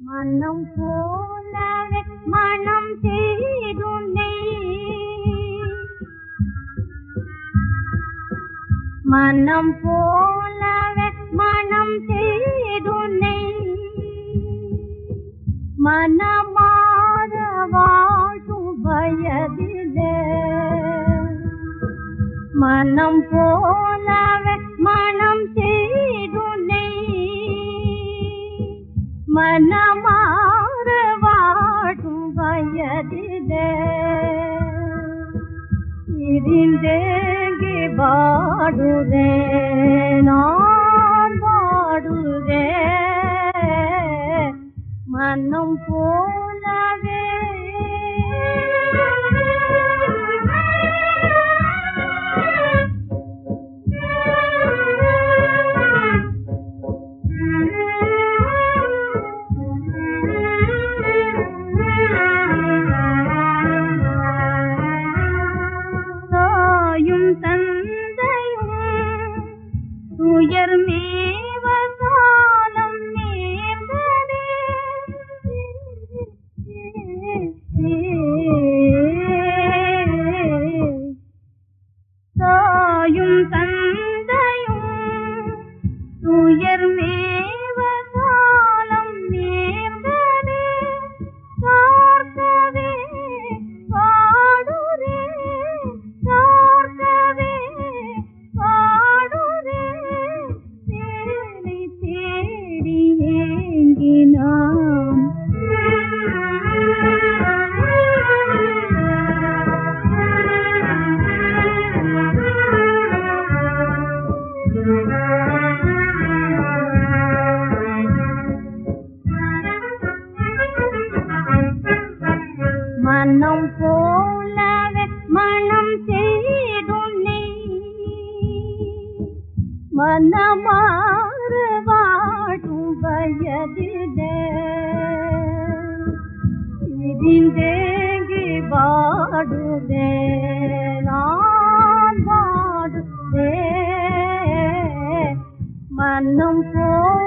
மனம் போலவே மனம் செய்துனை மனம் போலவே மனம் செய்துனை மனமாற வாழும் வயதிலே மனம் போலவே மனம் செய்துனை மனமாற வாழும் வயதிலே இருந்தேங்கி பாடுதே நான் பாடுதே மனம் போலவே தாயும் தந்தையும் துயர் மேவ காலம் நேர்ந்ததே தாயும் தந்தையும் துயர் மேவ காலம் நேர்ந்ததே பார்க்கவே பாடுரே பார்க்கவே பாடுரே தேனை தேடி ஏங்கினான் மனம் போலவே மனம் செய்துனை மனமாறு வாடும் வயதிலே இருந்தேங்கி பாடுதே நான் பாடுதே மனம் போ